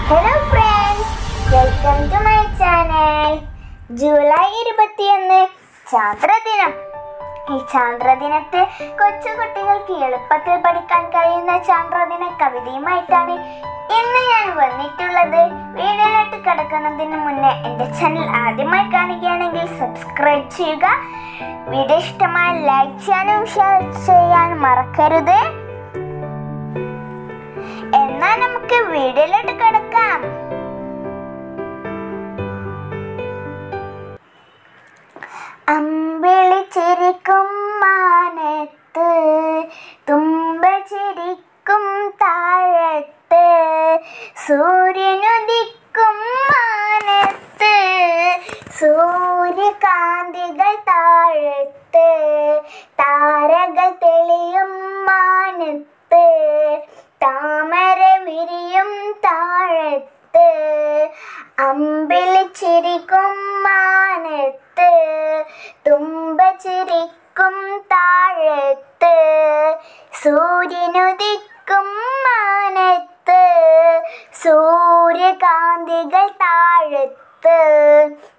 hello friends welcome to my channel July ഇരുപത്തിയൊന്ന് ചാന്ദ്രദിനം ഈ ചാന്ദ്രദിനത്തെ കൊച്ചു കുട്ടികൾക്ക് എളുപ്പത്തിൽ പഠിക്കാൻ കഴിയുന്ന ചാന്ദ്രദിന കവിതയുമായിട്ടാണ് ഇന്ന് ഞാൻ വന്നിട്ടുള്ളത് വീഡിയോയിലോട്ട് കിടക്കുന്നതിന് മുന്നേ എൻ്റെ ചാനൽ ആദ്യമായി കാണുകയാണെങ്കിൽ സബ്സ്ക്രൈബ് ചെയ്യുക വീഡിയോ ഇഷ്ടമായ ലൈക്ക് ചെയ്യാനും ഷെയർ ചെയ്യാനും മറക്കരുത് എന്നാ നമുക്ക് വീഡിയോയിലോട്ട് കിടക്കാം അമ്പിളി ചിരിക്കും മാനത്ത് തുമ്പ ചിരിക്കും താഴത്ത് സൂര്യനുദിക്കും മാനത്ത് സൂര്യകാന്തികൾ താഴത്ത് താരകൾ തെളിയും മാനത്ത് താമര വിരിയും താഴത്ത് അമ്പിളി ചിരിക്കും മാനത്ത് തുമ്പ ചിരിക്കും താഴത്ത് സൂര്യനുദിക്കും മാനത്ത് സൂര്യകാന്തികൾ താഴത്ത്